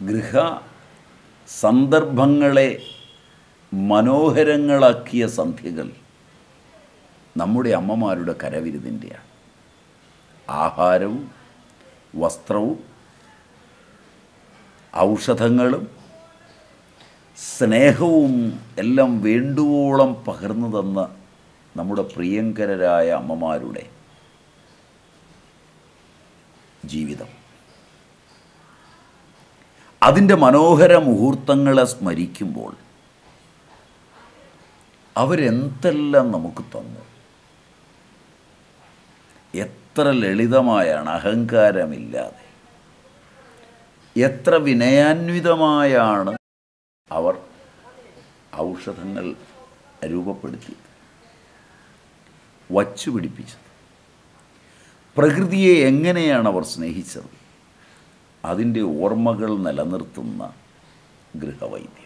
ഗൃഹ സന്ദർഭങ്ങളെ മനോഹരങ്ങളാക്കിയ സന്ധ്യകൾ നമ്മുടെ അമ്മമാരുടെ കരവിരുതിൻ്റെയാണ് ആഹാരവും വസ്ത്രവും ഔഷധങ്ങളും സ്നേഹവും എല്ലാം വേണ്ടുവോളം പകർന്നു തന്ന നമ്മുടെ പ്രിയങ്കരരായ അമ്മമാരുടെ ജീവിതം അതിൻ്റെ മനോഹര മുഹൂർത്തങ്ങളെ സ്മരിക്കുമ്പോൾ അവരെന്തെല്ലാം നമുക്ക് തന്നു എത്ര ലളിതമായാണ് അഹങ്കാരമില്ലാതെ എത്ര വിനയാന്വിതമായാണ് അവർ ഔഷധങ്ങൾ രൂപപ്പെടുത്തിയത് വച്ചു പിടിപ്പിച്ചത് പ്രകൃതിയെ എങ്ങനെയാണ് അവർ സ്നേഹിച്ചത് അതിൻ്റെ ഓർമ്മകൾ നിലനിർത്തുന്ന ഗൃഹവൈദ്യം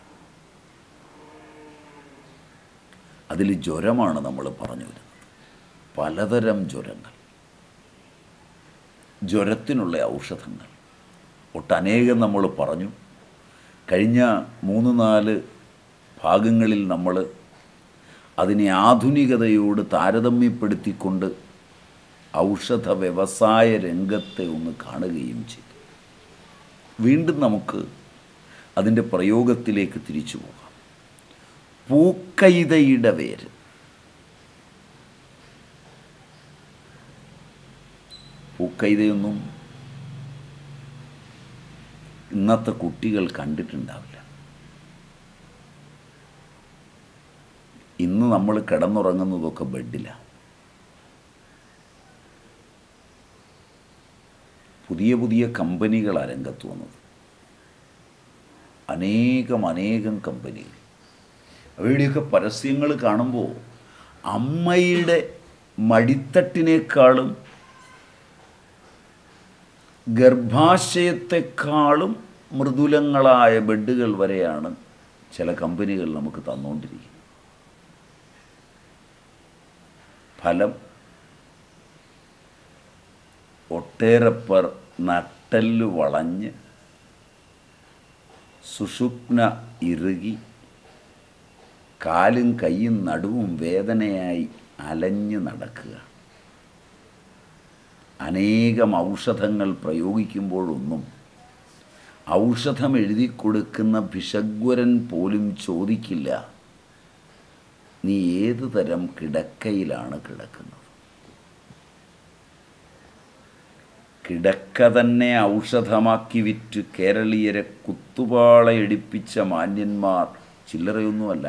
അതിൽ ജ്വരമാണ് നമ്മൾ പറഞ്ഞു വരുന്നത് പലതരം ജ്വരങ്ങൾ ജ്വരത്തിനുള്ള ഔഷധങ്ങൾ ഒട്ടനേകം നമ്മൾ പറഞ്ഞു കഴിഞ്ഞ മൂന്ന് നാല് ഭാഗങ്ങളിൽ നമ്മൾ അതിനെ ആധുനികതയോട് താരതമ്യപ്പെടുത്തിക്കൊണ്ട് ഔഷധ വ്യവസായ രംഗത്തെ ഒന്ന് കാണുകയും ചെയ്തു വീണ്ടും നമുക്ക് അതിൻ്റെ പ്രയോഗത്തിലേക്ക് തിരിച്ചു പോകാം പൂക്കൈതയുടെ വേര് പൂക്കൈതയൊന്നും ഇന്നത്തെ കുട്ടികൾ കണ്ടിട്ടുണ്ടാവില്ല ഇന്ന് നമ്മൾ കിടന്നുറങ്ങുന്നതൊക്കെ ബെഡിലാണ് പുതിയ പുതിയ കമ്പനികളാണ് രംഗത്ത് വന്നത് അനേകം അനേകം കമ്പനികൾ അവയുടെയൊക്കെ പരസ്യങ്ങൾ കാണുമ്പോൾ അമ്മയുടെ മടിത്തട്ടിനേക്കാളും ഗർഭാശയത്തെക്കാളും മൃദുലങ്ങളായ ബെഡുകൾ വരെയാണ് ചില കമ്പനികൾ നമുക്ക് തന്നുകൊണ്ടിരിക്കുന്നത് ഫലം ഒട്ടേറെ പേർ നട്ടല് വളഞ്ഞ് സുഷുപ്ന ഇറുകി കാലും കൈയും നടുവും വേദനയായി അലഞ്ഞ് നടക്കുക അനേകം ഔഷധങ്ങൾ പ്രയോഗിക്കുമ്പോഴൊന്നും ഔഷധം എഴുതി കൊടുക്കുന്ന ഭിഷഗ്വരൻ പോലും ചോദിക്കില്ല നീ ഏത് തരം കിടക്കയിലാണ് കിടക്കുന്നത് കിടക്ക തന്നെ ഔഷധമാക്കി വിറ്റ് കേരളീയരെ കുത്തുപാളയടിപ്പിച്ച മാന്യന്മാർ ചില്ലറയൊന്നുമല്ല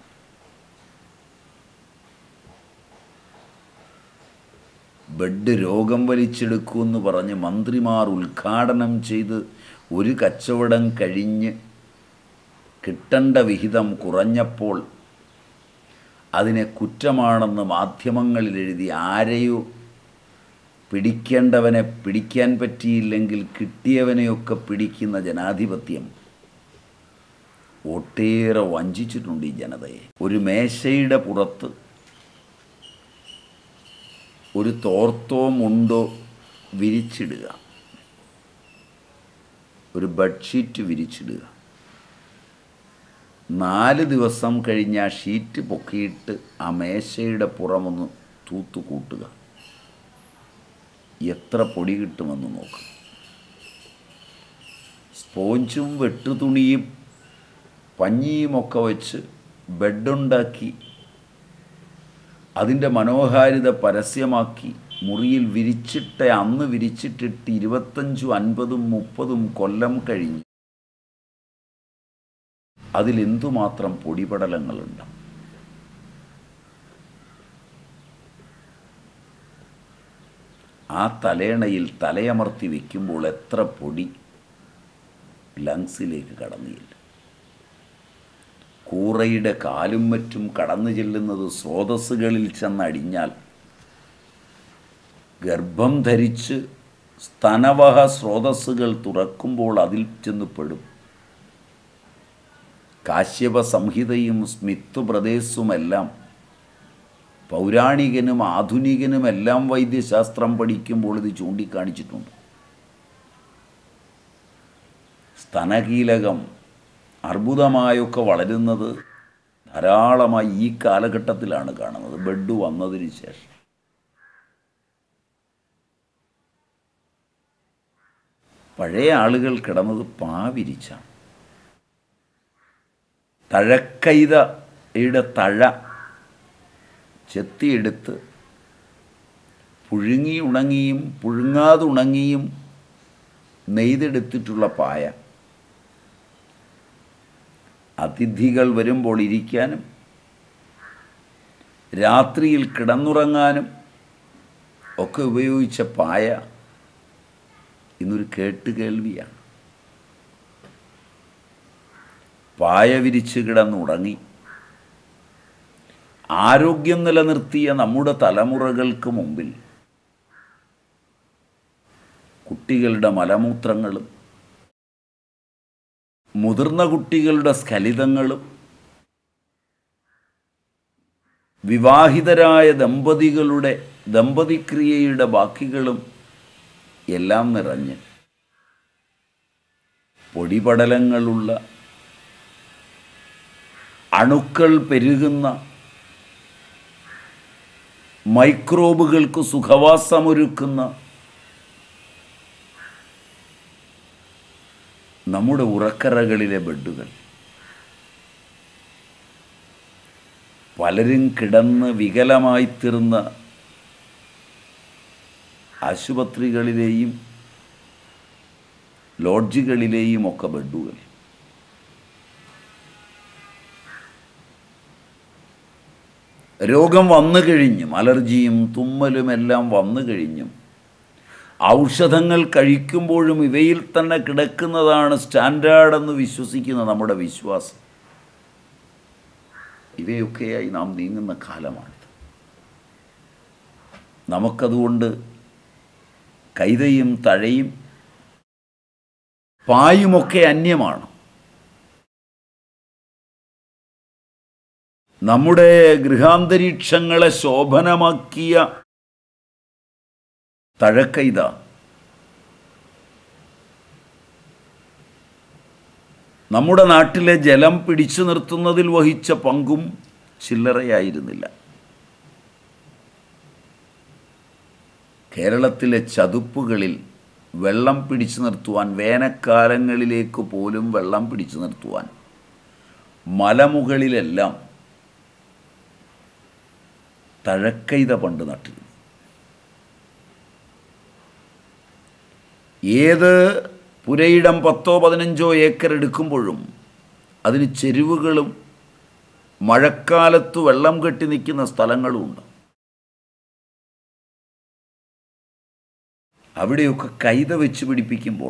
ബെഡ് രോഗം വലിച്ചെടുക്കുമെന്ന് പറഞ്ഞ് മന്ത്രിമാർ ഉദ്ഘാടനം ചെയ്ത് ഒരു കച്ചവടം കഴിഞ്ഞ് കിട്ടേണ്ട വിഹിതം കുറഞ്ഞപ്പോൾ അതിനെ കുറ്റമാണെന്ന് മാധ്യമങ്ങളിൽ എഴുതി ആരെയോ പിടിക്കേണ്ടവനെ പിടിക്കാൻ പറ്റിയില്ലെങ്കിൽ കിട്ടിയവനെയൊക്കെ പിടിക്കുന്ന ജനാധിപത്യം ഒട്ടേറെ വഞ്ചിച്ചിട്ടുണ്ട് ഈ ജനതയെ ഒരു മേശയുടെ പുറത്ത് ഒരു തോർത്തോ മുണ്ടോ വിരിച്ചിടുക ഒരു ബെഡ്ഷീറ്റ് വിരിച്ചിടുക നാല് ദിവസം കഴിഞ്ഞ് ആ ഷീറ്റ് പൊക്കിയിട്ട് ആ മേശയുടെ പുറമൊന്ന് തൂത്തു കൂട്ടുക എത്ര പൊടി കിട്ടുമെന്ന് നോക്കുക സ്പോഞ്ചും വെട്ടുതുണിയും പഞ്ഞിയുമൊക്കെ വെച്ച് ബെഡുണ്ടാക്കി അതിൻ്റെ മനോഹാരിത പരസ്യമാക്കി മുറിയിൽ വിരിച്ചിട്ട അന്ന് വിരിച്ചിട്ടിട്ട് ഇരുപത്തഞ്ചും അൻപതും മുപ്പതും കൊല്ലം കഴിഞ്ഞു അതിലെന്തുമാത്രം പൊടിപടലങ്ങളുണ്ട് ആ തലേണയിൽ തലയമർത്തി വയ്ക്കുമ്പോൾ എത്ര പൊടി ലങ്സിലേക്ക് കടന്നില്ല കൂറയുടെ കാലും മറ്റും കടന്നു ചെല്ലുന്നത് സ്രോതസ്സുകളിൽ ചെന്നടിഞ്ഞാൽ ഗർഭം ധരിച്ച് സ്തനവഹ സ്രോതസ്സുകൾ തുറക്കുമ്പോൾ അതിൽ ചെന്ന് പെടും കാശ്യപ സംഹിതയും സ്മിത്ത് പ്രദേശുമെല്ലാം പൗരാണികനും ആധുനികനുമെല്ലാം വൈദ്യശാസ്ത്രം പഠിക്കുമ്പോൾ ഇത് ചൂണ്ടിക്കാണിച്ചിട്ടുണ്ട് സ്തനകീലകം അർബുദമായൊക്കെ വളരുന്നത് ധാരാളമായി ഈ കാലഘട്ടത്തിലാണ് കാണുന്നത് ബെഡ് വന്നതിന് ശേഷം പഴയ ആളുകൾ കിടന്നത് പാവിരിച്ചാണ് തഴക്കൈതയുടെ തഴ ചെത്തിയെടുത്ത് പുഴുങ്ങി ഉണങ്ങിയും പുഴുങ്ങാതെ ഉണങ്ങിയും നെയ്തെടുത്തിട്ടുള്ള പായ അതിഥികൾ വരുമ്പോൾ ഇരിക്കാനും രാത്രിയിൽ കിടന്നുറങ്ങാനും ഒക്കെ ഉപയോഗിച്ച പായ ഇന്നൊരു കേട്ടുകേൾവിയാണ് പായ വിരിച്ച് കിടന്നുറങ്ങി ആരോഗ്യം നിലനിർത്തിയ നമ്മുടെ തലമുറകൾക്ക് മുമ്പിൽ കുട്ടികളുടെ മലമൂത്രങ്ങളും മുതിർന്ന കുട്ടികളുടെ സ്ഖലിതങ്ങളും വിവാഹിതരായ ദമ്പതികളുടെ ദമ്പതിക്രിയയുടെ ബാക്കികളും എല്ലാം നിറഞ്ഞ് പൊടിപടലങ്ങളുള്ള അണുക്കൾ പെരുകുന്ന മൈക്രോബുകൾക്ക് സുഖവാസമൊരുക്കുന്ന നമ്മുടെ ഉറക്കറകളിലെ ബെഡുകൾ പലരും കിടന്ന് വികലമായിത്തീർന്ന ആശുപത്രികളിലെയും ലോഡ്ജുകളിലെയും ഒക്കെ ബെഡുകൾ രോഗം വന്നു കഴിഞ്ഞും അലർജിയും തുമ്മലും എല്ലാം വന്നു കഴിഞ്ഞും ഔഷധങ്ങൾ കഴിക്കുമ്പോഴും ഇവയിൽ തന്നെ കിടക്കുന്നതാണ് സ്റ്റാൻഡേർഡെന്ന് വിശ്വസിക്കുന്ന നമ്മുടെ വിശ്വാസം ഇവയൊക്കെയായി നാം നീങ്ങുന്ന കാലമാണിത് നമുക്കതുകൊണ്ട് കൈതയും തഴയും പായുമൊക്കെ അന്യമാണ് നമ്മുടെ ഗൃഹാന്തരീക്ഷങ്ങളെ ശോഭനമാക്കിയ തഴക്കൈത നമ്മുടെ നാട്ടിലെ ജലം പിടിച്ചു നിർത്തുന്നതിൽ വഹിച്ച പങ്കും ചില്ലറയായിരുന്നില്ല കേരളത്തിലെ ചതുപ്പുകളിൽ വെള്ളം പിടിച്ചു നിർത്തുവാൻ വേനൽക്കാലങ്ങളിലേക്ക് പോലും വെള്ളം പിടിച്ചു നിർത്തുവാൻ മലമുകളിലെല്ലാം തഴക്കൈത പണ്ട് നട്ടിരുന്നു ഏത് പുരയിടം പത്തോ പതിനഞ്ചോ ഏക്കർ എടുക്കുമ്പോഴും അതിന് ചെരുവുകളും മഴക്കാലത്ത് വെള്ളം കെട്ടി നിൽക്കുന്ന സ്ഥലങ്ങളുമുണ്ട് അവിടെയൊക്കെ കൈത വെച്ച് പിടിപ്പിക്കുമ്പോൾ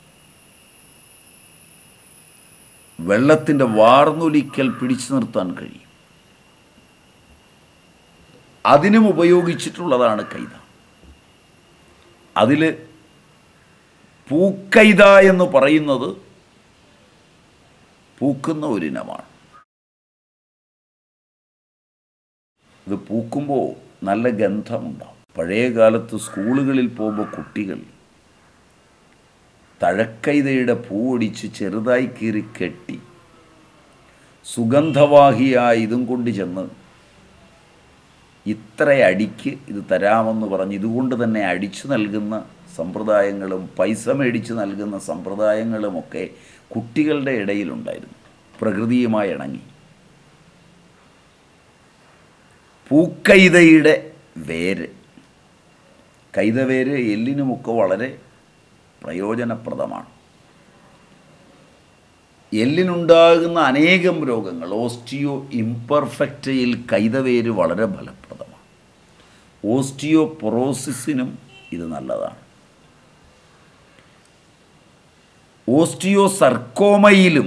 വെള്ളത്തിൻ്റെ വാർന്നൊലിക്കൽ പിടിച്ചു നിർത്താൻ കഴിയും അതിനും ഉപയോഗിച്ചിട്ടുള്ളതാണ് കൈത അതിൽ പൂക്കൈത എന്ന് പറയുന്നത് പൂക്കുന്ന ഒരിനമാണ് ഇത് പൂക്കുമ്പോൾ നല്ല ഗന്ധമുണ്ടാവും പഴയ കാലത്ത് സ്കൂളുകളിൽ പോകുമ്പോൾ കുട്ടികൾ തഴക്കൈതയുടെ പൂവൊടിച്ച് ചെറുതായി കീറി കെട്ടി സുഗന്ധവാഹിയായ ഇതും കൊണ്ട് ചെന്ന് ഇത്ര അടിക്ക് ഇത് തരാമെന്ന് പറഞ്ഞ് ഇതുകൊണ്ട് തന്നെ അടിച്ചു നൽകുന്ന സമ്പ്രദായങ്ങളും പൈസ മേടിച്ച് നൽകുന്ന സമ്പ്രദായങ്ങളുമൊക്കെ കുട്ടികളുടെ ഇടയിലുണ്ടായിരുന്നു പ്രകൃതിയുമായി ഇണങ്ങി പൂക്കൈതയുടെ വേര് കൈതവേര് എല്ലിനുമൊക്കെ വളരെ പ്രയോജനപ്രദമാണ് എല്ലിനുണ്ടാകുന്ന അനേകം രോഗങ്ങൾ ഓസ്റ്റിയോ ഇംപെർഫെക്റ്റയിൽ കൈതവേര് വളരെ ഫലപ്രദമാണ് ഓസ്റ്റിയോ പൊറോസിസിനും ഇത് നല്ലതാണ് ഓസ്റ്റിയോ സർക്കോമയിലും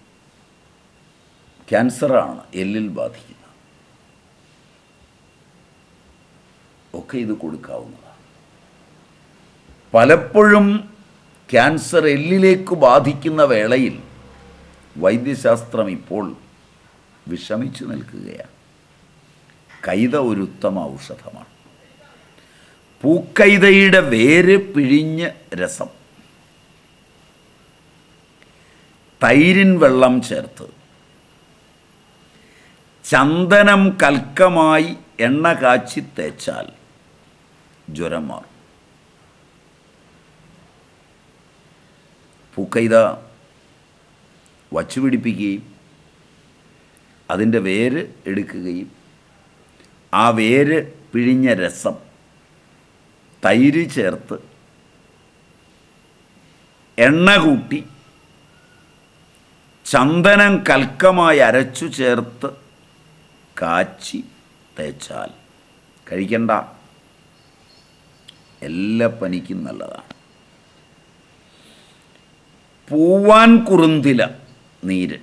ക്യാൻസറാണ് എല്ലിൽ ബാധിക്കുന്നത് ഒക്കെ ഇത് കൊടുക്കാവുന്നതാണ് പലപ്പോഴും ക്യാൻസർ എല്ലിലേക്ക് ബാധിക്കുന്ന വേളയിൽ വൈദ്യശാസ്ത്രം ഇപ്പോൾ വിഷമിച്ചു നിൽക്കുകയാണ് കൈത ഒരു ഉത്തമ ഔഷധമാണ് പൂക്കൈതയുടെ വേര് പിഴിഞ്ഞ് രസം തൈരിൻ വെള്ളം ചേർത്ത് ചന്ദനം കൽക്കമായി എണ്ണ കാച്ചി തേച്ചാൽ ജ്വരം മാറും പൂക്കൈത വച്ചുപിടിപ്പിക്കുകയും അതിൻ്റെ വേര് എടുക്കുകയും ആ വേര് പിഴിഞ്ഞ രസം തൈര് ചേർത്ത് എണ്ണ കൂട്ടി ചന്ദനം കൽക്കമായി അരച്ചു ചേർത്ത് കാച്ചി തേച്ചാൽ കഴിക്കണ്ട എല്ലാ പനിക്കും നല്ലതാണ് പൂവാൻ കുറുന്തില നീര്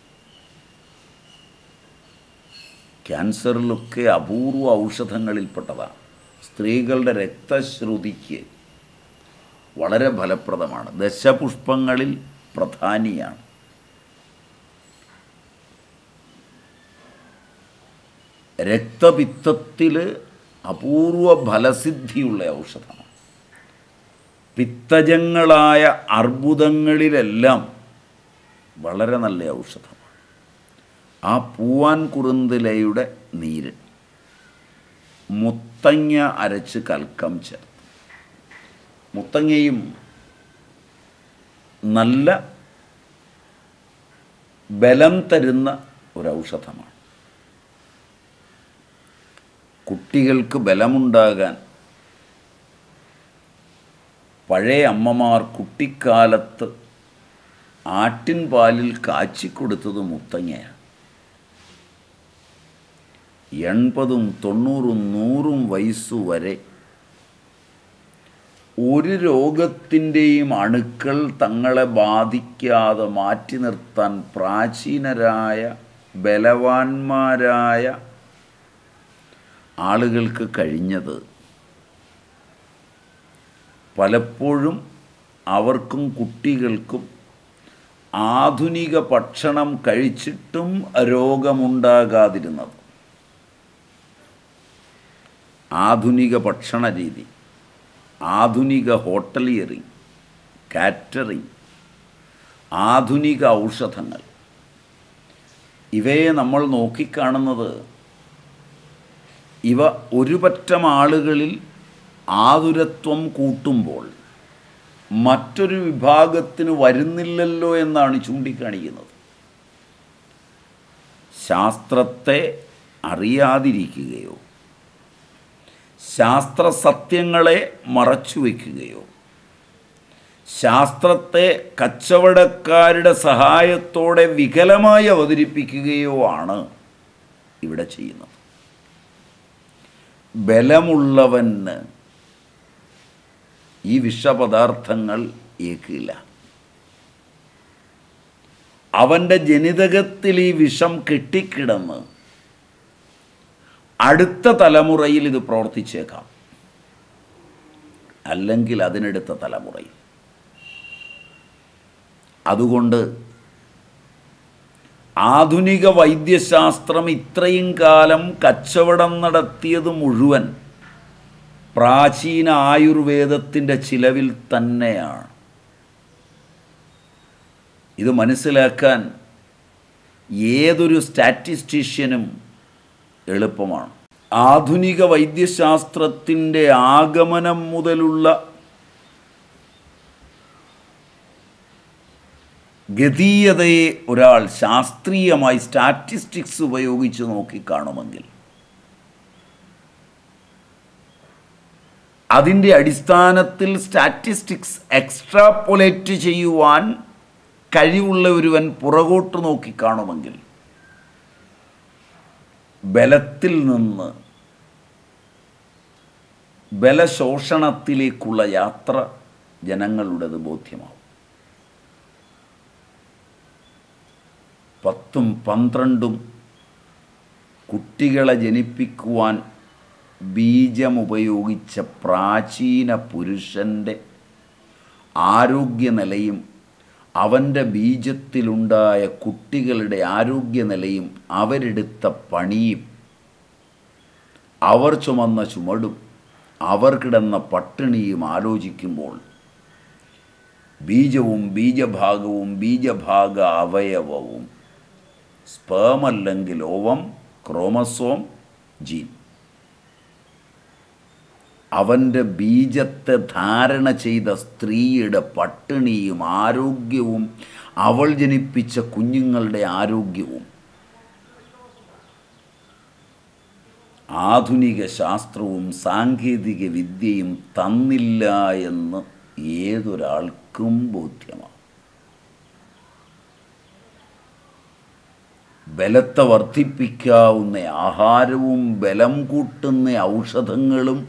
ക്യാൻസറിലൊക്കെ അപൂർവ ഔഷധങ്ങളിൽപ്പെട്ടതാണ് സ്ത്രീകളുടെ രക്തശ്രുതിക്ക് വളരെ ഫലപ്രദമാണ് ദശപുഷ്പങ്ങളിൽ പ്രധാനിയാണ് രക്തപിത്തത്തിൽ അപൂർവ ഫലസിദ്ധിയുള്ള ഔഷധമാണ് പിത്തജങ്ങളായ അർബുദങ്ങളിലെല്ലാം വളരെ നല്ല ഔഷധമാണ് ആ പൂവാൻ കുറുന്തിലയുടെ നീര് മുത്തങ്ങ അരച്ച് കൽക്കം ചേർത്ത് മുത്തങ്ങയും നല്ല ബലം തരുന്ന ഒരു ഔഷധമാണ് കുട്ടികൾക്ക് ബലമുണ്ടാകാൻ പഴയ അമ്മമാർ കുട്ടിക്കാലത്ത് ആട്ടിൻ പാലിൽ കാച്ചിക്കൊടുത്തത് മുത്തങ്ങയാണ് എൺപതും തൊണ്ണൂറും നൂറും വയസ്സു വരെ ഒരു രോഗത്തിൻ്റെയും അണുക്കൾ തങ്ങളെ ബാധിക്കാതെ മാറ്റി നിർത്താൻ പ്രാചീനരായ ബലവാന്മാരായ ആളുകൾക്ക് കഴിഞ്ഞത് പലപ്പോഴും അവർക്കും കുട്ടികൾക്കും ആധുനിക ഭക്ഷണം കഴിച്ചിട്ടും രോഗമുണ്ടാകാതിരുന്നത് ആധുനിക ഭക്ഷണ രീതി ആധുനിക ഹോട്ടലിയറിങ് കാറ്ററിങ് ആധുനിക ഔഷധങ്ങൾ ഇവയെ നമ്മൾ നോക്കിക്കാണുന്നത് ഇവ ഒരു പറ്റം ആളുകളിൽ ആതുരത്വം കൂട്ടുമ്പോൾ മറ്റൊരു വിഭാഗത്തിന് വരുന്നില്ലല്ലോ എന്നാണ് ചൂണ്ടിക്കാണിക്കുന്നത് ശാസ്ത്രത്തെ അറിയാതിരിക്കുകയോ ശാസ്ത്ര സത്യങ്ങളെ മറച്ചു വയ്ക്കുകയോ ശാസ്ത്രത്തെ കച്ചവടക്കാരുടെ സഹായത്തോടെ വികലമായി അവതരിപ്പിക്കുകയോ ആണ് ഇവിടെ ചെയ്യുന്നത് ബലമുള്ളവന് ഈ വിഷപദാർത്ഥങ്ങൾ ഏക്കില്ല അവൻ്റെ ജനിതകത്തിൽ ഈ വിഷം കെട്ടിക്കിടന്ന് അടുത്ത തലമുറയിൽ ഇത് പ്രവർത്തിച്ചേക്കാം അല്ലെങ്കിൽ അതിനടുത്ത തലമുറയിൽ അതുകൊണ്ട് ആധുനിക വൈദ്യശാസ്ത്രം ഇത്രയും കാലം കച്ചവടം നടത്തിയത് മുഴുവൻ പ്രാചീന ആയുർവേദത്തിൻ്റെ ചിലവിൽ തന്നെയാണ് ഇത് മനസ്സിലാക്കാൻ ഏതൊരു സ്റ്റാറ്റിസ്റ്റീഷ്യനും എളുപ്പമാണ് ആധുനിക വൈദ്യശാസ്ത്രത്തിൻ്റെ ആഗമനം മുതലുള്ള ഗതീയതയെ ഒരാൾ ശാസ്ത്രീയമായി സ്റ്റാറ്റിസ്റ്റിക്സ് ഉപയോഗിച്ച് നോക്കിക്കാണുമെങ്കിൽ അതിൻ്റെ അടിസ്ഥാനത്തിൽ സ്റ്റാറ്റിസ്റ്റിക്സ് എക്സ്ട്രാപ്പൊലേറ്റ് ചെയ്യുവാൻ കഴിവുള്ള ഒരുവൻ പുറകോട്ട് നോക്കിക്കാണുമെങ്കിൽ ബലത്തിൽ നിന്ന് ബലശോഷണത്തിലേക്കുള്ള യാത്ര ജനങ്ങളുടേത് ബോധ്യമാവും പത്തും പന്ത്രണ്ടും കുട്ടികളെ ജനിപ്പിക്കുവാൻ ബീജമുപയോഗിച്ച പ്രാചീന പുരുഷൻ്റെ ആരോഗ്യനിലയും അവൻ്റെ ബീജത്തിലുണ്ടായ കുട്ടികളുടെ ആരോഗ്യനിലയും അവരെടുത്ത പണിയും അവർ ചുമന്ന ചുമടും അവർ കിടന്ന പട്ടിണിയും ആലോചിക്കുമ്പോൾ ബീജവും ബീജഭാഗവും ബീജഭാഗ അവയവവും സ്പേം അല്ലെങ്കിൽ ഓവം ക്രോമസോം ജീൻ അവൻ്റെ ബീജത്തെ ധാരണ ചെയ്ത സ്ത്രീയുടെ പട്ടിണിയും ആരോഗ്യവും അവൾ ജനിപ്പിച്ച കുഞ്ഞുങ്ങളുടെ ആരോഗ്യവും ആധുനിക ശാസ്ത്രവും സാങ്കേതിക വിദ്യയും തന്നില്ല എന്ന് ഏതൊരാൾക്കും ബോധ്യമാണ് ബലത്തെ വർദ്ധിപ്പിക്കാവുന്ന ആഹാരവും ബലം കൂട്ടുന്ന ഔഷധങ്ങളും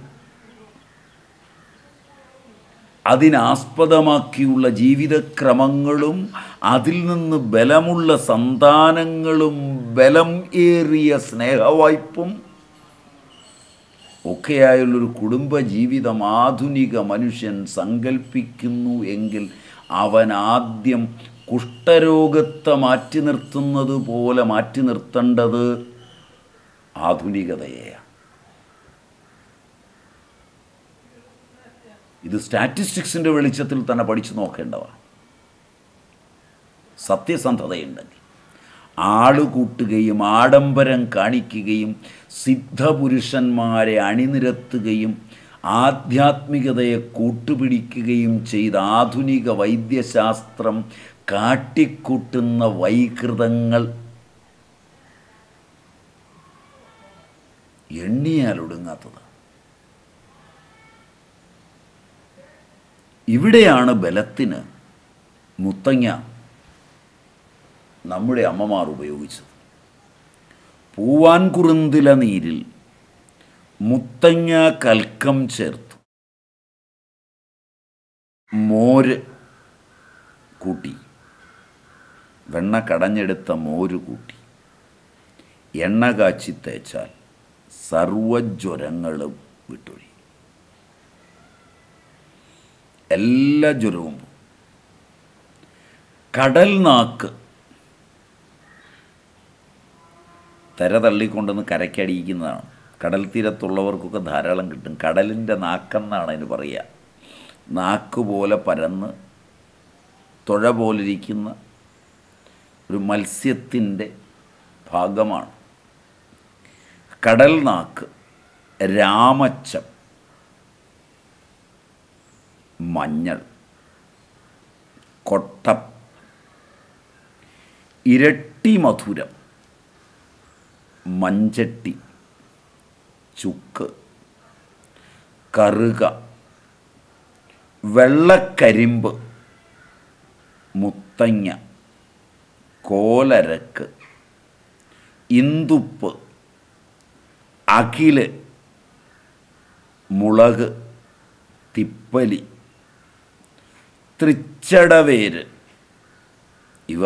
അതിനാസ്പദമാക്കിയുള്ള ജീവിതക്രമങ്ങളും അതിൽ നിന്ന് ബലമുള്ള സന്താനങ്ങളും ബലം ഏറിയ സ്നേഹവായ്പും ഒക്കെയായുള്ളൊരു കുടുംബ ജീവിതം ആധുനിക മനുഷ്യൻ സങ്കല്പിക്കുന്നു എങ്കിൽ അവൻ ആദ്യം കുഷ്ഠരോഗത്തെ മാറ്റി നിർത്തുന്നത് പോലെ മാറ്റി നിർത്തേണ്ടത് ആധുനികതയെയാണ് ഇത് സ്റ്റാറ്റിസ്റ്റിക്സിൻ്റെ വെളിച്ചത്തിൽ തന്നെ പഠിച്ചു നോക്കേണ്ടതാണ് സത്യസന്ധതയുണ്ടെങ്കിൽ ആള് കൂട്ടുകയും ആഡംബരം കാണിക്കുകയും സിദ്ധപുരുഷന്മാരെ അണിനിരത്തുകയും ആധ്യാത്മികതയെ കൂട്ടുപിടിക്കുകയും ചെയ്ത ആധുനിക വൈദ്യശാസ്ത്രം കാട്ടിക്കൂട്ടുന്ന വൈകൃതങ്ങൾ എണ്ണിയാൽ ഒടുങ്ങാത്തത് ഇവിടെയാണ് ബലത്തിന് മുത്തങ്ങ നമ്മുടെ അമ്മമാർ ഉപയോഗിച്ചത് പൂവാൻകുറുന്തില നീരിൽ മുത്തങ്ങ കൽക്കം ചേർത്തു മോര് കൂട്ടി വെണ്ണ കടഞ്ഞെടുത്ത മോര് കൂട്ടി എണ്ണ കാച്ചി തേച്ചാൽ സർവജ്വരങ്ങളും വിട്ടൊഴി എല്ലാ ജ്വരവും പോവും. കടൽ നാക്ക് തിര തള്ളിക്കൊണ്ടെന്ന് കരയ്ക്കടിയിക്കുന്നതാണ് കടൽ തീരത്തുള്ളവർക്കൊക്കെ ധാരാളം കിട്ടും കടലിൻ്റെ നാക്കെന്നാണ് അതിന് പറയുക നാക്ക് പോലെ പരന്ന് തുഴ പോലിരിക്കുന്ന ഒരു മത്സ്യത്തിൻ്റെ ഭാഗമാണ് കടൽ നാക്ക് രാമച്ചം മഞ്ഞൾ കൊട്ടം ഇരട്ടി മധുരം മഞ്ചട്ടി ചുക്ക് കറുക വെള്ളക്കരിമ്പ് മുത്തങ്ങ കോലരക്ക് ഇന്തുപ്പ് അകില് മുളക് തിപ്പലി തൃച്ചടവേര് ഇവ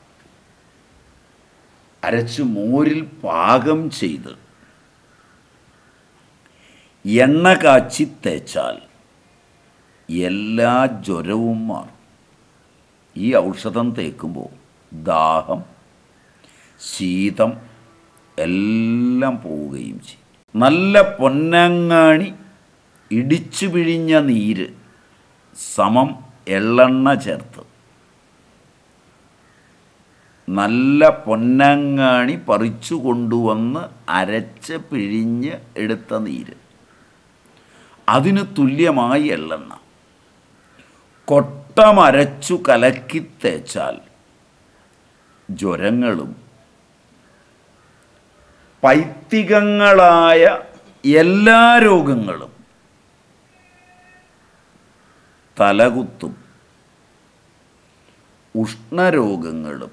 അരച്ച് മോരിൽ പാകം ചെയ്ത് എണ്ണ കാച്ചി തേച്ചാൽ എല്ലാ ജ്വരവും മാറും ഈ ഔഷധം തേക്കുമ്പോൾ ദാഹം ശീതം എല്ലാം പോവുകയും ചെയ്യും നല്ല പൊന്നങ്ങാണി ഇടിച്ചു പിഴിഞ്ഞ നീര് സമം എള്ളെണ്ണ ചേർത്ത് നല്ല പൊന്നങ്ങാണി പറിച്ചു കൊണ്ടുവന്ന് അരച്ച് പിഴിഞ്ഞ് എടുത്ത നീര് അതിന് തുല്യമായി എള്ളെണ്ണ കൊട്ടമരച്ചു കലക്കി തേച്ചാൽ ജ്വരങ്ങളും പൈത്തികങ്ങളായ എല്ലാ രോഗങ്ങളും തലകുത്തും ഉഷ്ണരോഗങ്ങളും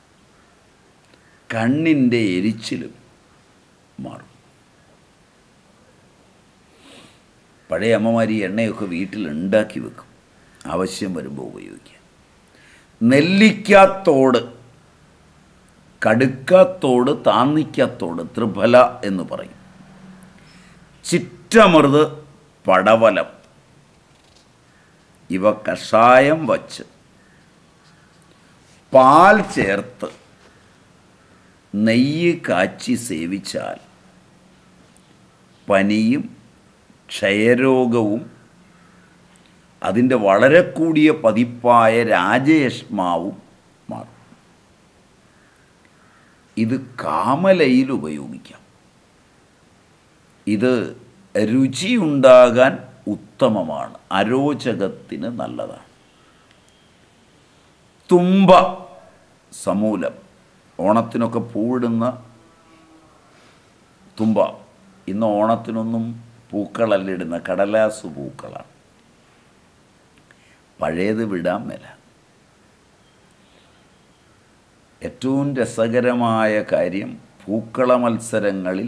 കണ്ണിൻ്റെ എരിച്ചിലും മാറും പഴയ അമ്മമാർ ഈ എണ്ണയൊക്കെ വീട്ടിൽ ഉണ്ടാക്കി വെക്കും ആവശ്യം വരുമ്പോൾ ഉപയോഗിക്കുക നെല്ലിക്കാത്തോട് കടുക്കാത്തോട് താന്നിക്കാത്തോട് ത്രിഫല എന്ന് പറയും ചിറ്റമൃത് പടവലം ഇവ കഷായം വച്ച് പാൽ ചേർത്ത് നെയ്യ് കാച്ചി സേവിച്ചാൽ പനിയും ക്ഷയരോഗവും അതിൻ്റെ വളരെ കൂടിയ പതിപ്പായ രാജയഷ്മാവും മാറും ഇത് കാമലയിൽ ഉപയോഗിക്കാം ഇത് രുചിയുണ്ടാകാൻ ഉത്തമമാണ് അരോചകത്തിന് നല്ലതാണ് തുമ്പ സമൂലം ഓണത്തിനൊക്കെ പൂവിടുന്ന തുമ്പ ഇന്ന് ഓണത്തിനൊന്നും പൂക്കളല്ല ഇടുന്ന കടലാസ് പൂക്കളാണ് പഴയത് വിടാൻ മേല ഏറ്റവും രസകരമായ കാര്യം പൂക്കള മത്സരങ്ങളിൽ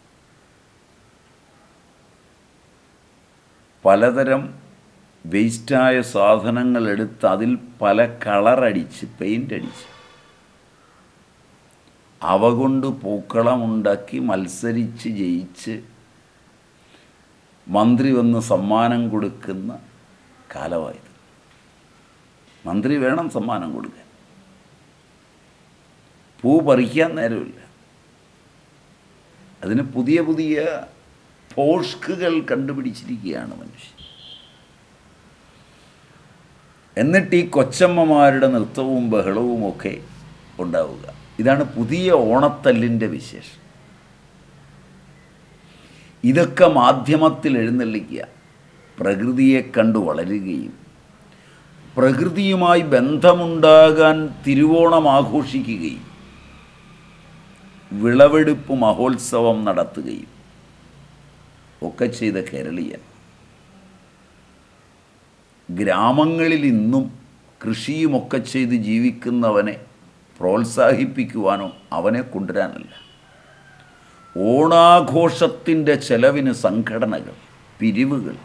പലതരം വേസ്റ്റായ സാധനങ്ങൾ എടുത്ത് അതിൽ പല കളറടിച്ച് പെയിൻ്റ് അടിച്ച് അവ കൊണ്ട് പൂക്കളമുണ്ടാക്കി മത്സരിച്ച് ജയിച്ച് മന്ത്രി വന്ന് സമ്മാനം കൊടുക്കുന്ന കാലമായത് മന്ത്രി വേണം സമ്മാനം കൊടുക്കാൻ പൂ പറിക്കാൻ നേരമില്ല അതിന് പുതിയ പുതിയ പോഷ്കുകൾ കണ്ടുപിടിച്ചിരിക്കുകയാണ് മനുഷ്യൻ എന്നിട്ട് ഈ കൊച്ചമ്മമാരുടെ നൃത്തവും ബഹളവും ഒക്കെ ഉണ്ടാവുക ഇതാണ് പുതിയ ഓണത്തല്ലിൻ്റെ വിശേഷം ഇതൊക്കെ മാധ്യമത്തിൽ എഴുന്നള്ളിക്കുക പ്രകൃതിയെ കണ്ടു വളരുകയും പ്രകൃതിയുമായി ബന്ധമുണ്ടാകാൻ തിരുവോണം ആഘോഷിക്കുകയും വിളവെടുപ്പ് മഹോത്സവം നടത്തുകയും ഒക്കെ ചെയ്ത കേരളീയൻ ഗ്രാമങ്ങളിൽ ഇന്നും കൃഷിയുമൊക്കെ ചെയ്ത് ജീവിക്കുന്നവനെ പ്രോത്സാഹിപ്പിക്കുവാനോ അവനെ കൊണ്ടുവരാനല്ല ഓണാഘോഷത്തിൻ്റെ ചെലവിന് സംഘടനകൾ പിരിവുകൾ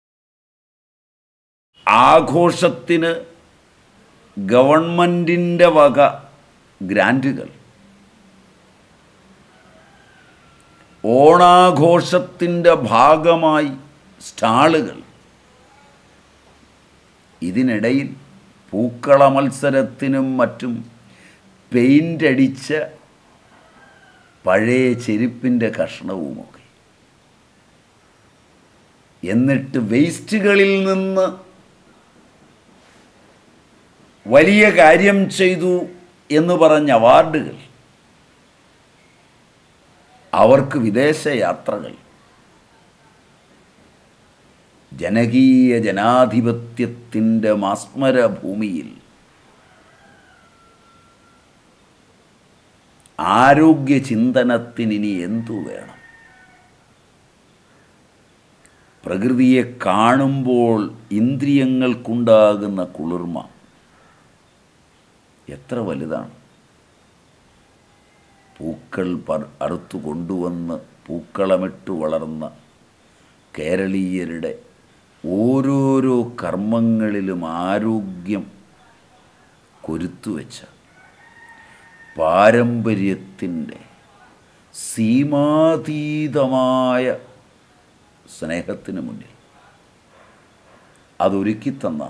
ആഘോഷത്തിന് ഗവൺമെൻറ്റിൻ്റെ വക ഗ്രാൻറ്റുകൾ ഓണാഘോഷത്തിൻ്റെ ഭാഗമായി സ്റ്റാളുകൾ ഇതിനിടയിൽ പൂക്കള മത്സരത്തിനും മറ്റും പെയിൻ്റ് അടിച്ച പഴയ ചെരുപ്പിൻ്റെ കഷ്ണവുമൊക്കെ എന്നിട്ട് വേസ്റ്റുകളിൽ നിന്ന് വലിയ കാര്യം ചെയ്തു എന്ന് പറഞ്ഞ അവാർഡുകൾ അവർക്ക് വിദേശ യാത്രകൾ ജനകീയ ജനാധിപത്യത്തിൻ്റെ മാസ്മര ഭൂമിയിൽ ആരോഗ്യ ചിന്തനത്തിനിനി എന്തു വേണം പ്രകൃതിയെ കാണുമ്പോൾ ഇന്ദ്രിയങ്ങൾക്കുണ്ടാകുന്ന കുളിർമ എത്ര വലുതാണ് പൂക്കൾ പർ അറുത്തു കൊണ്ടുവന്ന് പൂക്കളമിട്ട് വളർന്ന കേരളീയരുടെ ഓരോരോ കർമ്മങ്ങളിലും ആരോഗ്യം കൊരുത്തുവെച്ച പാരമ്പര്യത്തിൻ്റെ സീമാതീതമായ സ്നേഹത്തിന് മുന്നിൽ അതൊരുക്കിത്തന്ന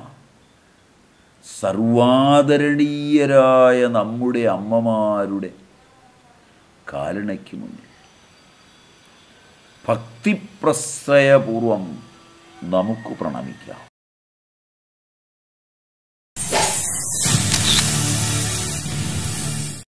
സർവാദരണീയരായ നമ്മുടെ അമ്മമാരുടെ കാലണയ്ക്ക് മുന്നിൽ ഭക്തിപ്രശ്രയപൂർവം നമുക്ക് പ്രണമിക്കാം